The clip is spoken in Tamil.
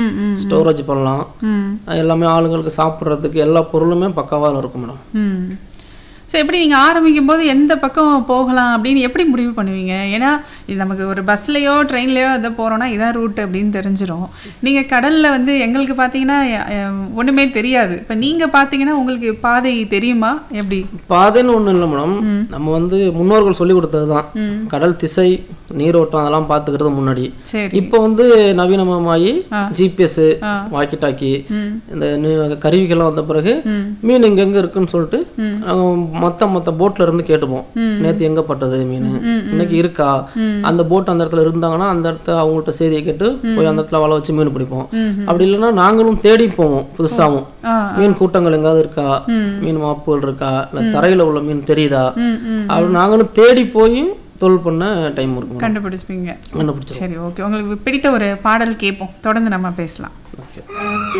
ம் ம் ஸ்டோரேஜ் பண்ணலாம் ம் எல்லாமே ஆளுங்களுக்கு சாப்பிட்றதுக்கு எல்லா பொருளுமே பக்காவாக இருக்கும் மேடம் ம் சரி எப்படி நீங்கள் ஆரம்பிக்கும் போது எந்த பக்கம் போகலாம் அப்படின்னு எப்படி முடிவு பண்ணுவீங்க ஏன்னா இது நமக்கு ஒரு பஸ்லையோ ட்ரெயின்லையோ எதை போகிறோன்னா இதான் ரூட் அப்படின்னு தெரிஞ்சிரும் நீங்கள் கடலில் வந்து எங்களுக்கு பார்த்தீங்கன்னா அஹ், ஒண்ணுமே தெரியாது இப்போ நீங்கள் பார்த்தீங்கன்னா உங்களுக்கு பாதை தெரியுமா எப்படி பாதைன்னு ஒன்றும் இல்லை மேடம் நம்ம வந்து முன்னோர்கள் சொல்லி கொடுத்தது தான் கடல் திசை நீரோட்டம் அதெல்லாம் பார்த்துக்கிறது முன்னாடி சரி இப்போ வந்து நவீனமயமாகி ஜிபிஎஸ் வாக்கி டாக்கி ம் இந்த நி- கருவிகள்லாம் வந்த பிறகு ம் மீன் இங்க எங்க இருக்குன்னு சொல்லிட்டு நாங்க மொத்த மொத்த போட்ல இருந்து கேட்டுப்போம் நேத்து எங்க பட்டது மீன் இன்னைக்கு இருக்கா அந்த போட் அந்த இடத்துல இருந்தாங்கன்னா அந்த இடத்துல அவங்கள்ட்ட செய்தியை கேட்டு போய் அந்த இடத்துல வலை வச்சு மீன் பிடிப்போம் அப்படி இல்லைன்னா நாங்களும் தேடி போவோம் புதுசாவும் ஆ மீன் கூட்டங்கள் எங்காவது இருக்கா மீன் மாப்புகள் இருக்கா இல்ல தரையில உள்ள மீன் தெரியுதா ம் ம் அப்படி நாங்களும் தேடி போய் தொழில் பண்ண டைம் இருக்கும் கண்டுபிடிச்சிப்பீங்க கண்டுபிடிச்சோம் சரி ஓகே உங்களுக்கு பிடித்த ஒரு பாடல் கேட்போம் தொடர்ந்து நம்ம பேசலாம் ஓகே